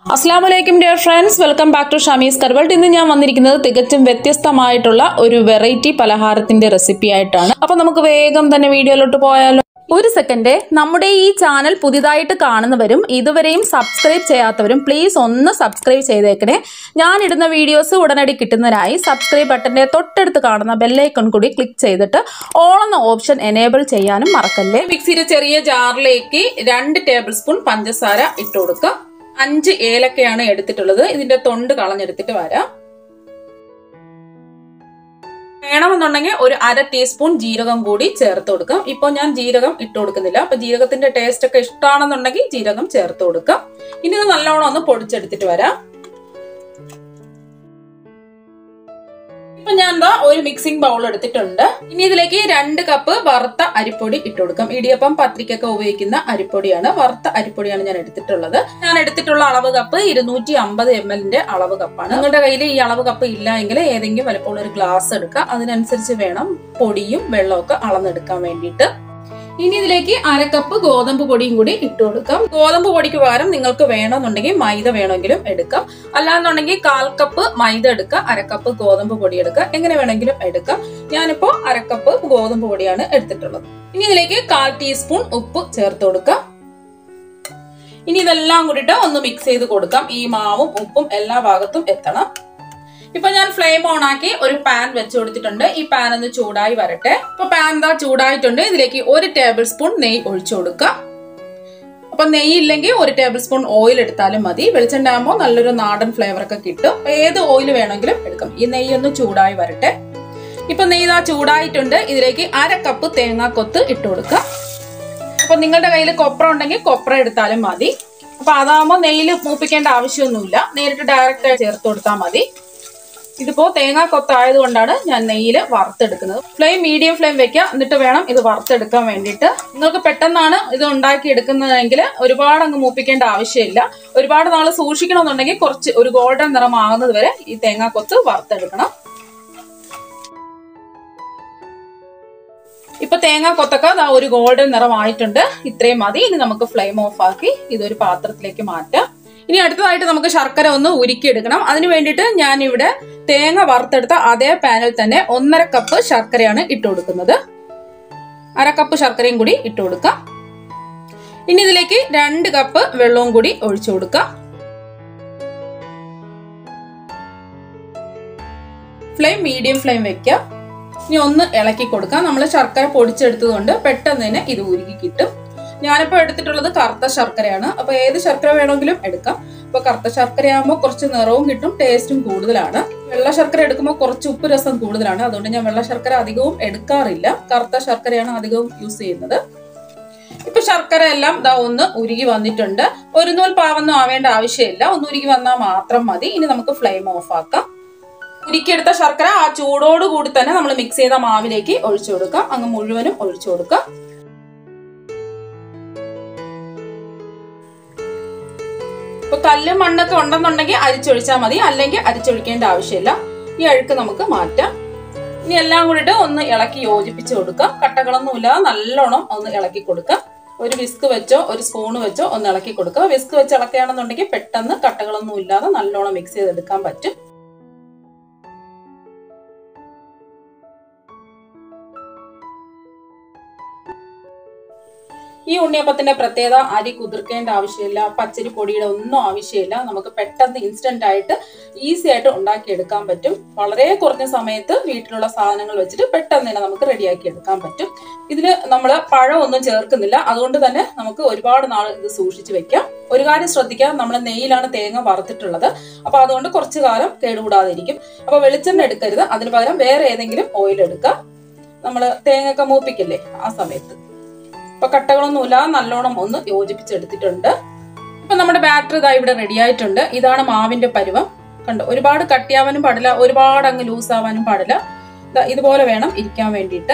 അസ്സാം വലൈക്കും dear friends welcome back to Shamees കർവൾട്ട് ഇന്ന് ഞാൻ വന്നിരിക്കുന്നത് തികച്ചും വ്യത്യസ്തമായിട്ടുള്ള ഒരു വെറൈറ്റി പലഹാരത്തിന്റെ റെസിപ്പി ആയിട്ടാണ് അപ്പൊ നമുക്ക് വേഗം തന്നെ വീഡിയോയിലോട്ട് പോയാലോ ഒരു സെക്കൻഡ് നമ്മുടെ ഈ ചാനൽ പുതിയതായിട്ട് കാണുന്നവരും ഇതുവരെയും സബ്സ്ക്രൈബ് ചെയ്യാത്തവരും പ്ലീസ് ഒന്ന് സബ്സ്ക്രൈബ് ചെയ്തേക്കണേ ഞാൻ ഇടുന്ന വീഡിയോസ് ഉടനടി കിട്ടുന്നതിനായി സബ്സ്ക്രൈബ് ബട്ടന്റെ തൊട്ടടുത്ത് കാണുന്ന ബെല്ലൈക്കൺ കൂടി ക്ലിക്ക് ചെയ്തിട്ട് ഓൾ എന്ന ഓപ്ഷൻ എനേബിൾ ചെയ്യാനും മറക്കല്ലേ മിക്സിയുടെ ചെറിയ ജാറിലേക്ക് രണ്ട് ടേബിൾ സ്പൂൺ പഞ്ചസാര ഇട്ട് കൊടുക്കുക അഞ്ച് ഏലക്കയാണ് എടുത്തിട്ടുള്ളത് ഇതിന്റെ തൊണ്ട് കളഞ്ഞെടുത്തിട്ട് വരാം വേണമെന്നുണ്ടെങ്കിൽ ഒരു അര ടീസ്പൂൺ ജീരകം കൂടി ചേർത്ത് കൊടുക്കാം ഇപ്പൊ ഞാൻ ജീരകം ഇട്ട് കൊടുക്കുന്നില്ല അപ്പൊ ജീരകത്തിന്റെ ടേസ്റ്റ് ഒക്കെ ഇഷ്ടമാണെന്നുണ്ടെങ്കിൽ ജീരകം ചേർത്ത് കൊടുക്കാം ഇനി ഇത് നല്ലോണം ഒന്ന് പൊടിച്ചെടുത്തിട്ട് വരാം ഇപ്പൊ ഞാൻ എന്താ ഒരു മിക്സിംഗ് ബൗൾ എടുത്തിട്ടുണ്ട് ഇനി ഇതിലേക്ക് രണ്ട് കപ്പ് വറുത്ത അരിപ്പൊടി ഇട്ട് കൊടുക്കാം ഇടിയപ്പം പത്രിക്കൊക്കെ ഉപയോഗിക്കുന്ന അരിപ്പൊടിയാണ് വറുത്ത അരിപ്പൊടിയാണ് ഞാൻ എടുത്തിട്ടുള്ളത് ഞാൻ എടുത്തിട്ടുള്ള അളവ് കപ്പ് ഇരുന്നൂറ്റി അമ്പത് എം എല്ലിന്റെ അളവ് കപ്പാണ് നിങ്ങളുടെ കയ്യിൽ ഈ അളവ് കപ്പ് ഇല്ല എങ്കിൽ ഏതെങ്കിലും വലുപ്പമുള്ള ഒരു ഗ്ലാസ് എടുക്കുക അതിനനുസരിച്ച് വേണം പൊടിയും വെള്ളമൊക്കെ അളന്നെടുക്കാൻ വേണ്ടിയിട്ട് ഇനി ഇതിലേക്ക് അര കപ്പ് ഗോതമ്പ് പൊടിയും കൂടി ഇട്ട് കൊടുക്കാം ഗോതമ്പ് പൊടിക്ക് പകരം നിങ്ങൾക്ക് വേണമെന്നുണ്ടെങ്കിൽ മൈദ വേണമെങ്കിലും എടുക്കാം അല്ലാന്നുണ്ടെങ്കിൽ കാൽ കപ്പ് മൈദ എടുക്കുക അര കപ്പ് ഗോതമ്പ് പൊടി എടുക്കുക എങ്ങനെ വേണമെങ്കിലും എടുക്കാം ഞാനിപ്പോ അര കപ്പ് ഗോതമ്പ് പൊടിയാണ് എടുത്തിട്ടുള്ളത് ഇനി ഇതിലേക്ക് കാൽ ടീസ്പൂൺ ഉപ്പ് ചേർത്ത് കൊടുക്കാം ഇനി ഇതെല്ലാം കൂടിയിട്ട് ഒന്ന് മിക്സ് ചെയ്ത് കൊടുക്കാം ഈ മാവും ഉപ്പും എല്ലാ ഭാഗത്തും എത്തണം ഇപ്പൊ ഞാൻ ഫ്ലെയിം ഓൺ ആക്കി ഒരു പാൻ വെച്ച് കൊടുത്തിട്ടുണ്ട് ഈ പാൻ ഒന്ന് ചൂടായി വരട്ടെ ഇപ്പൊ പാൻ എന്താ ചൂടായിട്ടുണ്ട് ഇതിലേക്ക് ഒരു ടേബിൾ സ്പൂൺ നെയ്യ് ഒഴിച്ചു കൊടുക്കുക അപ്പൊ നെയ്യ് ഇല്ലെങ്കിൽ ഒരു ടേബിൾ സ്പൂൺ ഓയിൽ എടുത്താലും മതി വെളിച്ചെണ്ണ ആകുമ്പോൾ നല്ലൊരു നാടൻ ഫ്ലേവർ ഒക്കെ കിട്ടും ഏത് ഓയിൽ വേണമെങ്കിലും എടുക്കാം ഈ നെയ്യ് ഒന്ന് ചൂടായി വരട്ടെ ഇപ്പൊ നെയ്യ് ഇതാ ചൂടായിട്ടുണ്ട് ഇതിലേക്ക് അര കപ്പ് തേങ്ങാക്കൊത്ത് ഇട്ട് കൊടുക്കുക അപ്പൊ നിങ്ങളുടെ കയ്യിൽ കൊപ്ര ഉണ്ടെങ്കിൽ കൊപ്ര എടുത്താലും മതി അപ്പൊ അതാകുമ്പോൾ നെയ്യിൽ മൂപ്പിക്കേണ്ട ആവശ്യമൊന്നുമില്ല നേരിട്ട് ഡയറക്റ്റ് ചേർത്ത് കൊടുത്താൽ മതി ഇതിപ്പോ തേങ്ങാ കൊത്തായത് കൊണ്ടാണ് ഞാൻ നെയ്യിൽ വറുത്തെടുക്കുന്നത് ഫ്ലെയിം മീഡിയം ഫ്ലെയിം വെക്കുക എന്നിട്ട് വേണം ഇത് വറുത്തെടുക്കാൻ വേണ്ടിയിട്ട് നിങ്ങൾക്ക് പെട്ടെന്നാണ് ഇത് ഉണ്ടാക്കി എടുക്കുന്നതെങ്കിൽ ഒരുപാട് അങ്ങ് മൂപ്പിക്കേണ്ട ആവശ്യമില്ല ഒരുപാട് നാൾ സൂക്ഷിക്കണമെന്നുണ്ടെങ്കിൽ കുറച്ച് ഒരു ഗോൾഡൻ നിറം ആകുന്നത് വരെ ഈ തേങ്ങാ കൊത്ത് വറുത്തെടുക്കണം ഇപ്പൊ തേങ്ങാ കൊത്തൊക്കെ ദാ ഒരു ഗോൾഡൻ നിറം ആയിട്ടുണ്ട് ഇത്രയും മതി ഇനി നമുക്ക് ഫ്ലെയിം ഓഫ് ആക്കി ഇതൊരു പാത്രത്തിലേക്ക് മാറ്റാം ഇനി അടുത്തതായിട്ട് നമുക്ക് ശർക്കര ഒന്ന് ഉരുക്കിയെടുക്കണം അതിന് വേണ്ടിയിട്ട് ഞാൻ ഇവിടെ തേങ്ങ വറുത്തെടുത്ത അതേ പാനിൽ തന്നെ ഒന്നര കപ്പ് ശർക്കരയാണ് ഇട്ട് കൊടുക്കുന്നത് അര കപ്പ് ശർക്കരയും കൂടി ഇട്ട് കൊടുക്കാം ഇനി ഇതിലേക്ക് രണ്ട് കപ്പ് വെള്ളവും കൂടി ഒഴിച്ചു കൊടുക്കാം ഫ്ലെയിം മീഡിയം ഫ്ലെയിം വെക്കാം ഇനി ഒന്ന് ഇളക്കി കൊടുക്കാം നമ്മൾ ശർക്കര പൊടിച്ചെടുത്തതുകൊണ്ട് പെട്ടെന്ന് തന്നെ ഇത് ഉരുകി കിട്ടും ഞാനിപ്പോ എടുത്തിട്ടുള്ളത് കറുത്ത ശർക്കരയാണ് അപ്പൊ ഏത് ശർക്കര വേണമെങ്കിലും എടുക്കാം അപ്പൊ കറുത്ത ശർക്കര ആകുമ്പോൾ കുറച്ച് നിറവും കിട്ടും ടേസ്റ്റും കൂടുതലാണ് വെള്ള ശർക്കര എടുക്കുമ്പോൾ കുറച്ച് ഉപ്പ് രസം കൂടുതലാണ് അതുകൊണ്ട് ഞാൻ വെള്ള ശർക്കര അധികവും എടുക്കാറില്ല കറുത്ത ശർക്കരയാണ് അധികവും യൂസ് ചെയ്യുന്നത് ഇപ്പൊ ശർക്കര എല്ലാം ദാ ഒന്ന് ഉരുകി വന്നിട്ടുണ്ട് ഒരു നൂൽ പാവൊന്നും ആവേണ്ട ആവശ്യമില്ല ഒന്ന് ഉരുകി വന്നാൽ മാത്രം മതി ഇനി നമുക്ക് ഫ്ലെയിം ഓഫ് ആക്കാം ഉരുക്കിയെടുത്ത ശർക്കര ആ ചൂടോട് കൂടി തന്നെ നമ്മൾ മിക്സ് ചെയ്ത മാവിലേക്ക് ഒഴിച്ചു കൊടുക്കാം അങ്ങ് മുഴുവനും ഒഴിച്ചു കൊടുക്കാം ഇപ്പൊ കല്ലും മണ്ണൊക്കെ ഉണ്ടെന്നുണ്ടെങ്കിൽ അരിച്ചൊഴിച്ചാൽ മതി അല്ലെങ്കിൽ അരിച്ചൊഴിക്കേണ്ട ആവശ്യമില്ല ഈ അഴുക്ക് നമുക്ക് മാറ്റാം ഇനി എല്ലാം കൂടിയിട്ട് ഒന്ന് ഇളക്കി യോജിപ്പിച്ച് കൊടുക്കാം കട്ടകളൊന്നും ഇല്ലാതെ നല്ലോണം ഒന്ന് ഇളക്കി കൊടുക്കാം ഒരു വിസ്ക് വെച്ചോ ഒരു സ്പൂണ് വെച്ചോ ഒന്ന് ഇളക്കി കൊടുക്കുക വിസ്ക് വെച്ച് ഇളക്കുകയാണെന്നുണ്ടെങ്കിൽ പെട്ടെന്ന് കട്ടകളൊന്നും ഇല്ലാതെ നല്ലോണം മിക്സ് ചെയ്തെടുക്കാൻ പറ്റും ഈ ഉണ്ണിയപ്പത്തിന്റെ പ്രത്യേകത അരി കുതിർക്കേണ്ട ആവശ്യമില്ല പച്ചരി പൊടിയുടെ ഒന്നും ആവശ്യമില്ല നമുക്ക് പെട്ടെന്ന് ഇൻസ്റ്റന്റ് ആയിട്ട് ഈസി ആയിട്ട് ഉണ്ടാക്കിയെടുക്കാൻ പറ്റും വളരെ കുറഞ്ഞ സമയത്ത് വീട്ടിലുള്ള സാധനങ്ങൾ വെച്ചിട്ട് പെട്ടെന്ന് തന്നെ നമുക്ക് റെഡിയാക്കി എടുക്കാൻ പറ്റും ഇതിന് നമ്മൾ പഴം ഒന്നും ചേർക്കുന്നില്ല അതുകൊണ്ട് തന്നെ നമുക്ക് ഒരുപാട് നാൾ ഇത് സൂക്ഷിച്ചു വെക്കാം ഒരു കാര്യം ശ്രദ്ധിക്കാം നമ്മൾ നെയ്യിലാണ് തേങ്ങ വറുത്തിട്ടുള്ളത് അപ്പൊ അതുകൊണ്ട് കുറച്ചു കാലം കേടുകൂടാതിരിക്കും അപ്പൊ വെളിച്ചെണ്ണ എടുക്കരുത് അതിന് പകരം വേറെ ഏതെങ്കിലും ഓയിൽ എടുക്കുക നമ്മൾ തേങ്ങയൊക്കെ മൂപ്പിക്കില്ലേ ആ സമയത്ത് ഇപ്പൊ കട്ടകളൊന്നുമില്ല നല്ലോണം ഒന്ന് യോജിപ്പിച്ചെടുത്തിട്ടുണ്ട് ഇപ്പൊ നമ്മുടെ ബാറ്റർ ഇതാ ഇവിടെ റെഡി ആയിട്ടുണ്ട് ഇതാണ് മാവിന്റെ പരുവം കണ്ടോ ഒരുപാട് കട്ടിയാവാനും പാടില്ല ഒരുപാട് അങ്ങ് ലൂസ് ആവാനും പാടില്ല ഇതുപോലെ വേണം ഇരിക്കാൻ വേണ്ടിയിട്ട്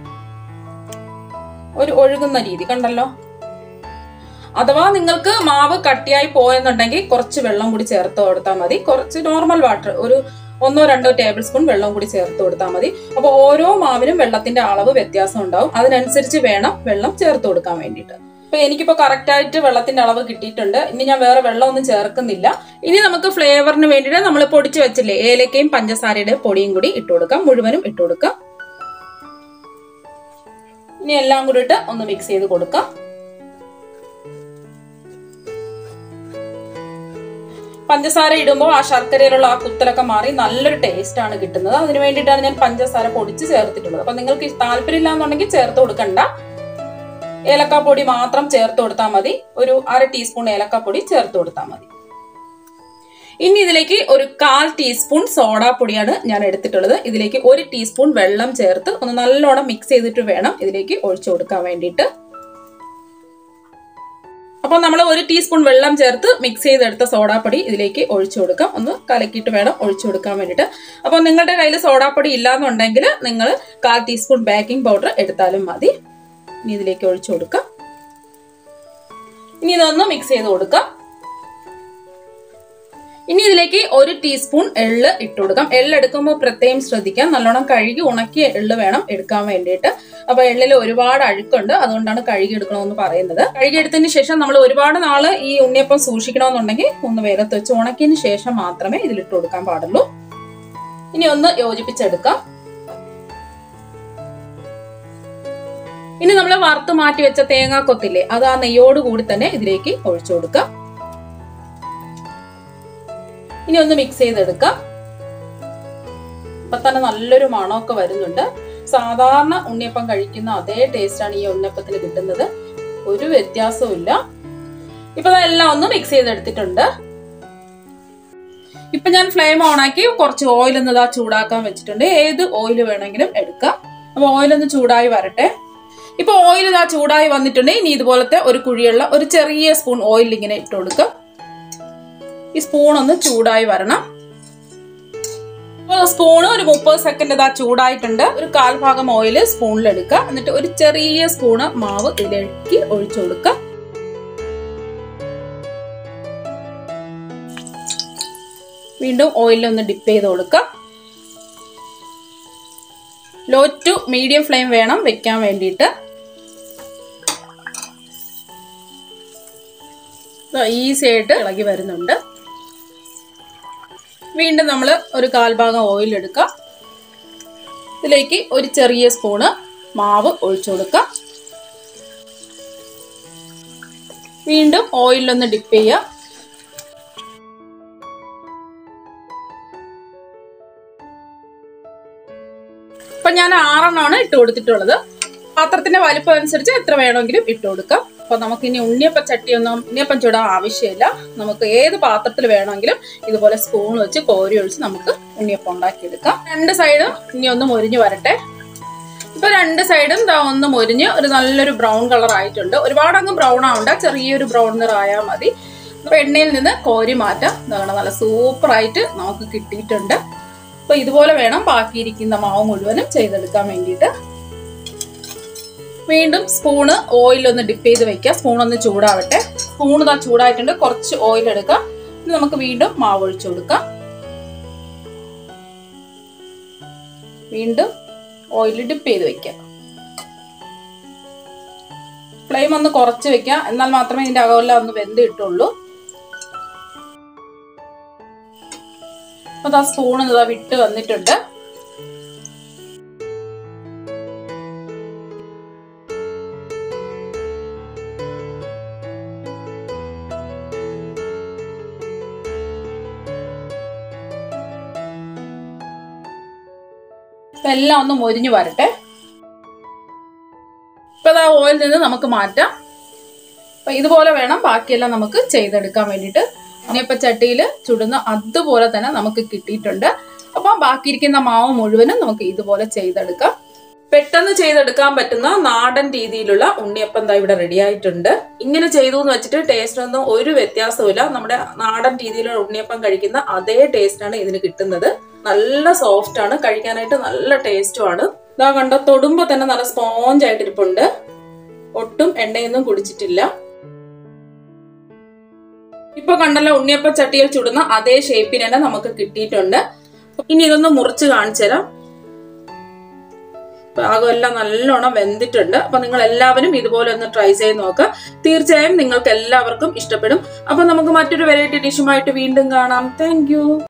ഒരു ഒഴുകുന്ന രീതി കണ്ടല്ലോ അഥവാ നിങ്ങൾക്ക് മാവ് കട്ടിയായി പോയെന്നുണ്ടെങ്കിൽ കുറച്ച് വെള്ളം കൂടി ചേർത്ത് കൊടുത്താൽ മതി കുറച്ച് നോർമൽ വാട്ടർ ഒരു ഒന്നോ രണ്ടോ ടേബിൾ സ്പൂൺ വെള്ളം കൂടി ചേർത്ത് കൊടുത്താൽ മതി അപ്പോൾ ഓരോ മാവിനും വെള്ളത്തിന്റെ അളവ് വ്യത്യാസം ഉണ്ടാവും അതിനനുസരിച്ച് വേണം വെള്ളം ചേർത്ത് കൊടുക്കാൻ വേണ്ടിയിട്ട് ഇപ്പൊ എനിക്കിപ്പോ കറക്റ്റ് ആയിട്ട് വെള്ളത്തിന്റെ അളവ് കിട്ടിയിട്ടുണ്ട് ഇനി ഞാൻ വേറെ വെള്ളമൊന്നും ചേർക്കുന്നില്ല ഇനി നമുക്ക് ഫ്ലേവറിന് വേണ്ടിയിട്ട് നമ്മൾ പൊടിച്ചു വെച്ചില്ലേ ഏലക്കയും പഞ്ചസാരയുടെ പൊടിയും കൂടി ഇട്ട് കൊടുക്കാം മുഴുവനും ഇട്ട് കൊടുക്കാം ഇനി എല്ലാം കൂടി ഇട്ട് ഒന്ന് മിക്സ് ചെയ്ത് കൊടുക്കാം പഞ്ചസാര ഇടുമ്പോൾ ആ ശർക്കരയിലുള്ള ആ കുത്തലൊക്കെ മാറി നല്ലൊരു ടേസ്റ്റ് ആണ് കിട്ടുന്നത് അതിന് വേണ്ടിയിട്ടാണ് ഞാൻ പഞ്ചസാര പൊടിച്ച് ചേർത്തിട്ടുള്ളത് അപ്പൊ നിങ്ങൾക്ക് താല്പര്യമില്ല എന്നുണ്ടെങ്കിൽ ചേർത്ത് കൊടുക്കണ്ട ഏലക്കാപ്പൊടി മാത്രം ചേർത്ത് കൊടുത്താൽ മതി ഒരു അര ടീസ്പൂൺ ഏലക്കാപ്പൊടി ചേർത്ത് കൊടുത്താൽ മതി ഇനി ഇതിലേക്ക് ഒരു കാൽ ടീസ്പൂൺ സോഡാപ്പൊടിയാണ് ഞാൻ എടുത്തിട്ടുള്ളത് ഇതിലേക്ക് ഒരു ടീസ്പൂൺ വെള്ളം ചേർത്ത് ഒന്ന് നല്ലോണം മിക്സ് ചെയ്തിട്ട് വേണം ഇതിലേക്ക് ഒഴിച്ചു കൊടുക്കാൻ വേണ്ടിയിട്ട് അപ്പോൾ നമ്മൾ ഒരു ടീസ്പൂൺ വെള്ളം ചേർത്ത് മിക്സ് ചെയ്തെടുത്ത സോഡാപ്പൊടി ഇതിലേക്ക് ഒഴിച്ചു കൊടുക്കാം ഒന്ന് കലക്കിയിട്ട് വേണം ഒഴിച്ചു കൊടുക്കാൻ വേണ്ടിയിട്ട് അപ്പോൾ നിങ്ങളുടെ കയ്യിൽ സോഡാപ്പൊടി ഇല്ലാന്നുണ്ടെങ്കിൽ നിങ്ങൾ കാൽ ടീസ്പൂൺ ബേക്കിംഗ് പൗഡർ എടുത്താലും മതി ഇനി ഇതിലേക്ക് ഒഴിച്ചു കൊടുക്കാം ഇനി ഇതൊന്ന് മിക്സ് ചെയ്ത് കൊടുക്കാം ഇനി ഇതിലേക്ക് ഒരു ടീസ്പൂൺ എള്ള് ഇട്ട് കൊടുക്കാം എള്ള് എടുക്കുമ്പോൾ പ്രത്യേകം ശ്രദ്ധിക്കാം നല്ലോണം കഴുകി ഉണക്കിയ എള്ള് വേണം എടുക്കാൻ വേണ്ടിയിട്ട് അപ്പൊ എള്ളിൽ ഒരുപാട് അഴുക്കുണ്ട് അതുകൊണ്ടാണ് കഴുകി എടുക്കണമെന്ന് പറയുന്നത് കഴുകി എടുത്തതിന് ശേഷം നമ്മൾ ഒരുപാട് നാള് ഈ ഉണ്ണിയപ്പം സൂക്ഷിക്കണമെന്നുണ്ടെങ്കിൽ ഒന്ന് വേഗത്ത് വെച്ച് ഉണക്കിയതിന് ശേഷം മാത്രമേ ഇതിലിട്ട് കൊടുക്കാൻ പാടുള്ളൂ ഇനി ഒന്ന് യോജിപ്പിച്ചെടുക്കാം ഇനി നമ്മൾ വറുത്ത് മാറ്റി വെച്ച തേങ്ങാക്കൊത്തില്ലേ അത് ആ നെയ്യോട് കൂടി തന്നെ ഇതിലേക്ക് ഒഴിച്ചു കൊടുക്കാം ഇനി ഒന്ന് മിക്സ് ചെയ്തെടുക്കാം ഇപ്പൊ തന്നെ നല്ലൊരു മണമൊക്കെ വരുന്നുണ്ട് സാധാരണ ഉണ്ണിയപ്പം കഴിക്കുന്ന അതേ ടേസ്റ്റാണ് ഈ ഉണ്ണിയപ്പത്തിന് കിട്ടുന്നത് ഒരു വ്യത്യാസവും ഇല്ല ഇപ്പൊ എല്ലാം ഒന്ന് മിക്സ് ചെയ്തെടുത്തിട്ടുണ്ട് ഇപ്പൊ ഞാൻ ഫ്ലെയിം ഓണാക്കി കുറച്ച് ഓയിൽ ഒന്ന് ഇതാ ചൂടാക്കാൻ വെച്ചിട്ടുണ്ട് ഏത് ഓയിൽ വേണമെങ്കിലും എടുക്കാം അപ്പൊ ഓയിൽ ഒന്ന് ചൂടായി വരട്ടെ ഇപ്പൊ ഓയിൽ ഇതാ ചൂടായി വന്നിട്ടുണ്ട് ഇനി ഇതുപോലത്തെ ഒരു കുഴിയുള്ള ഒരു ചെറിയ സ്പൂൺ ഓയിൽ ഇങ്ങനെ ഇട്ട് കൊടുക്കാം ഈ സ്പൂൺ ഒന്ന് ചൂടായി വരണം സ്പൂണ് ഒരു മുപ്പത് സെക്കൻഡ് ഇതാ ചൂടായിട്ടുണ്ട് ഒരു കാൽ ഭാഗം ഓയിൽ സ്പൂണിൽ എടുക്കുക എന്നിട്ട് ഒരു ചെറിയ സ്പൂണ് മാവ് ഇതിലേക്ക് ഒഴിച്ചു കൊടുക്കുക വീണ്ടും ഓയിലിൽ ഒന്ന് ഡിപ്പ് ചെയ്ത് കൊടുക്കുക ലോ ടു മീഡിയം ഫ്ലെയിം വേണം വെക്കാൻ വേണ്ടിയിട്ട് ഈസി ആയിട്ട് ഇളകി വരുന്നുണ്ട് വീണ്ടും നമ്മൾ ഒരു കാൽഭാഗം ഓയിൽ എടുക്കുക ഇതിലേക്ക് ഒരു ചെറിയ സ്പൂണ് മാവ് ഒഴിച്ചു കൊടുക്കുക വീണ്ടും ഓയിലൊന്ന് ഡിപ്പ് ചെയ്യുക ഇപ്പൊ ഞാൻ ആറെണ്ണമാണ് ഇട്ട് കൊടുത്തിട്ടുള്ളത് പാത്രത്തിന്റെ വലിപ്പം അനുസരിച്ച് എത്ര വേണമെങ്കിലും ഇട്ട് കൊടുക്കാം അപ്പൊ നമുക്ക് ഇനി ഉണ്ണിയപ്പ ചട്ടിയൊന്നും ഉണ്ണിയപ്പം ചൂടാൻ ആവശ്യമില്ല നമുക്ക് ഏത് പാത്രത്തിൽ വേണമെങ്കിലും ഇതുപോലെ സ്പൂൺ വെച്ച് കോരി ഒഴിച്ച് നമുക്ക് ഉണ്ണിയപ്പം ഉണ്ടാക്കിയെടുക്കാം രണ്ട് സൈഡും ഇനി ഒന്ന് മൊരിഞ്ഞു വരട്ടെ ഇപ്പൊ രണ്ട് സൈഡും ദാ ഒന്ന് മൊരിഞ്ഞ് ഒരു നല്ലൊരു ബ്രൗൺ കളർ ആയിട്ടുണ്ട് ഒരുപാട് അങ്ങ് ബ്രൗൺ ആവണ്ട ചെറിയൊരു ബ്രൗൺ നിറായാൽ മതി അപ്പൊ എണ്ണയിൽ നിന്ന് കോരി മാറ്റാം ഇതാണ് നല്ല സൂപ്പർ ആയിട്ട് നമുക്ക് കിട്ടിയിട്ടുണ്ട് അപ്പൊ ഇതുപോലെ വേണം ബാക്കിയിരിക്കുന്ന മാവ് മുഴുവനും ചെയ്തെടുക്കാൻ വേണ്ടിയിട്ട് വീണ്ടും സ്പൂണ് ഓയിൽ ഒന്ന് ഡിപ്പ് ചെയ്ത് വെക്കുക സ്പൂൺ ഒന്ന് ചൂടാവട്ടെ സ്പൂൺ ഇതാ ചൂടായിട്ടുണ്ട് കുറച്ച് ഓയിൽ എടുക്കാം ഇനി നമുക്ക് വീണ്ടും മാവ് ഒഴിച്ചു കൊടുക്കാം വീണ്ടും ഓയിൽ ഡിപ്പ് ചെയ്ത് വെക്കാം ഫ്ലെയിം ഒന്ന് കുറച്ച് വെക്കാം എന്നാൽ മാത്രമേ ഇതിന്റെ അകമെല്ലാം ഒന്ന് വെന്ത് കിട്ടുള്ളൂ അപ്പൊ ആ സ്പൂൺ ഇതാ വിട്ട് വന്നിട്ടുണ്ട് അപ്പൊ എല്ലാം ഒന്ന് മൊരിഞ്ഞു വരട്ടെ ഇപ്പൊ ആ ഓയിൽ നിന്ന് നമുക്ക് മാറ്റാം അപ്പൊ ഇതുപോലെ വേണം ബാക്കിയെല്ലാം നമുക്ക് ചെയ്തെടുക്കാൻ വേണ്ടിയിട്ട് ഉണ്ണിയപ്പ ചട്ടിയിൽ ചുടുന്ന അതുപോലെ തന്നെ നമുക്ക് കിട്ടിയിട്ടുണ്ട് അപ്പൊ ബാക്കിയിരിക്കുന്ന മാവ് മുഴുവനും നമുക്ക് ഇതുപോലെ ചെയ്തെടുക്കാം പെട്ടെന്ന് ചെയ്തെടുക്കാൻ പറ്റുന്ന നാടൻ രീതിയിലുള്ള ഉണ്ണിയപ്പം എന്താ ഇവിടെ റെഡി ആയിട്ടുണ്ട് ഇങ്ങനെ ചെയ്തു എന്ന് വെച്ചിട്ട് ടേസ്റ്റ് ഒന്നും ഒരു വ്യത്യാസവുമില്ല നമ്മുടെ നാടൻ രീതിയിലുള്ള ഉണ്ണിയപ്പം കഴിക്കുന്ന അതേ ടേസ്റ്റ് ആണ് ഇതിന് കിട്ടുന്നത് നല്ല സോഫ്റ്റ് ആണ് കഴിക്കാനായിട്ട് നല്ല ടേസ്റ്റും ആണ് ഇതാ കണ്ട തൊടുമ്പോ തന്നെ നല്ല സ്പോഞ്ച് ആയിട്ടിരിപ്പുണ്ട് ഒട്ടും എണ്ണയൊന്നും കുടിച്ചിട്ടില്ല ഇപ്പൊ കണ്ടല്ലോ ഉണ്ണിയപ്പ ചട്ടിയിൽ ചുടുന്ന അതേ ഷേപ്പിന് തന്നെ നമുക്ക് കിട്ടിയിട്ടുണ്ട് ഇനി ഇതൊന്ന് മുറിച്ച് കാണിച്ചു തരാം പാകം എല്ലാം നല്ലോണം വെന്തിട്ടുണ്ട് അപ്പൊ നിങ്ങൾ എല്ലാവരും ഇതുപോലെ ഒന്ന് ട്രൈ ചെയ്ത് നോക്കുക തീർച്ചയായും നിങ്ങൾക്ക് എല്ലാവർക്കും ഇഷ്ടപ്പെടും അപ്പൊ നമുക്ക് മറ്റൊരു വെറൈറ്റി ഡിഷുമായിട്ട് വീണ്ടും കാണാം താങ്ക്